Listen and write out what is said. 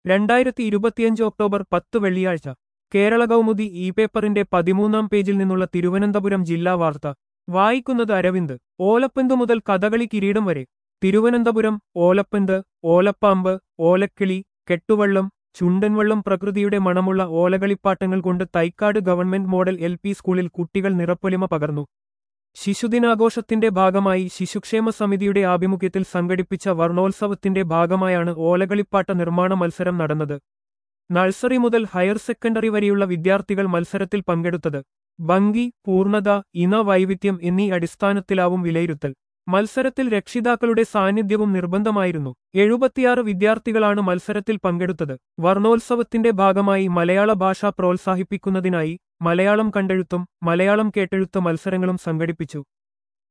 രണ്ടായിരത്തി ഇരുപത്തിയഞ്ച് ഒക്ടോബർ പത്ത് വെള്ളിയാഴ്ച കേരള കൗമുദി ഇ പേപ്പറിന്റെ പതിമൂന്നാം പേജിൽ നിന്നുള്ള തിരുവനന്തപുരം ജില്ലാ വാർത്ത വായിക്കുന്നത് അരവിന്ദ് ഓലപ്പന്ത് മുതൽ കഥകളി കിരീടം വരെ തിരുവനന്തപുരം ഓലപ്പന്ത് ഓലപ്പാമ്പ് ഓലക്കിളി കെട്ടുവള്ളം ചുണ്ടൻവള്ളം പ്രകൃതിയുടെ മണമുള്ള ഓലകളിപ്പാട്ടങ്ങൾ കൊണ്ട് Thycaud government model L P സ്കൂളിൽ കുട്ടികൾ നിറപ്പൊലിമ പകർന്നു ശിശുദിനാഘോഷത്തിന്റെ ഭാഗമായി ശിശുക്ഷേമ സമിതിയുടെ ആഭിമുഖ്യത്തിൽ സംഘടിപ്പിച്ച വർണ്ണോത്സവത്തിന്റെ ഭാഗമായാണ് ഓലകളിപ്പാട്ട നിർമ്മാണ മത്സരം നടന്നത് നഴ്സറി മുതൽ ഹയർ സെക്കൻഡറി വരെയുള്ള വിദ്യാർത്ഥികൾ മത്സരത്തിൽ പങ്കെടുത്തത് ഭംഗി പൂർണ്ണത ഇന വൈവിധ്യം എന്നീ അടിസ്ഥാനത്തിലാവും വിലയിരുത്തൽ മത്സരത്തിൽ രക്ഷിതാക്കളുടെ സാന്നിധ്യവും നിർബന്ധമായിരുന്നു എഴുപത്തിയാറ് വിദ്യാർത്ഥികളാണ് മത്സരത്തിൽ പങ്കെടുത്തത് വർണ്ണോത്സവത്തിന്റെ ഭാഗമായി മലയാള ഭാഷ പ്രോത്സാഹിപ്പിക്കുന്നതിനായി മലയാളം കണ്ടെഴുത്തും മലയാളം കേട്ടെഴുത്ത് മത്സരങ്ങളും സംഘടിപ്പിച്ചു